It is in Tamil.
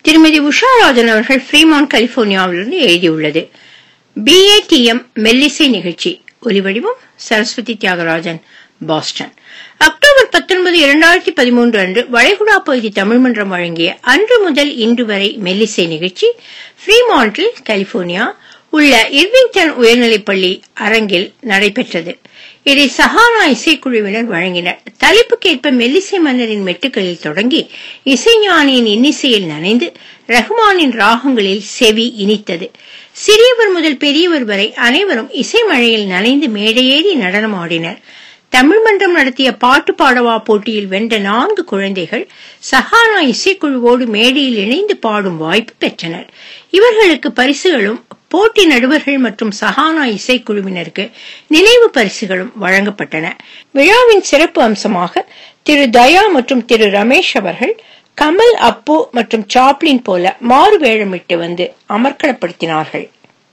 திருமதி உஷா ராஜன் அவர்கள் ஃப்ரீமான் கலிபோர்னியாவிலிருந்து எழுதியுள்ளது பிஏடிஎம் மெல்லிசை நிகழ்ச்சி ஒலிவடிவம் சரஸ்வதி தியாகராஜன் பாஸ்டன் அக்டோபர் பத்தொன்பது இரண்டாயிரத்தி பதிமூன்று அன்று வளைகுடா பகுதி தமிழ் மன்றம் வழங்கிய அன்று முதல் இன்று வரை மெல்லிசை நிகழ்ச்சி ஃப்ரீமாண்டில் கலிபோர்னியா உள்ள இர்விங்டன் உயர்நிலைப்பள்ளி அரங்கில் நடைபெற்றது இதை சஹானா இசைக்குழுவினர் வழங்கினர் தலைப்புக்கேற்ப மெல்லிசை மன்னரின் மெட்டுக்களில் தொடங்கி இசைஞானியின் இன்னிசையில் நனைந்து ரஹ்மானின் ராகங்களில் செவி இனித்தது சிறியவர் முதல் பெரியவர் வரை அனைவரும் இசை மழையில் நனைந்து மேடையேறி நடனம் ஆடினர் தமிழ் மன்றம் நடத்திய பாட்டு பாடவா போட்டியில் வென்ற நான்கு குழந்தைகள் சஹானா இசைக்குழுவோடு மேடையில் இணைந்து பாடும் வாய்ப்பு பெற்றனர் இவர்களுக்கு பரிசுகளும் போட்டி நடுவர்கள் மற்றும் சஹானா இசைக்குழுவினருக்கு நினைவு பரிசுகளும் வழங்கப்பட்டன விழாவின் சிறப்பு அம்சமாக திரு தயா மற்றும் திரு ரமேஷ் அவர்கள் கமல் அப்பு மற்றும் சாப்ளின் போல மாறு வேடமிட்டு வந்து அமர்க்களப்படுத்தினார்கள்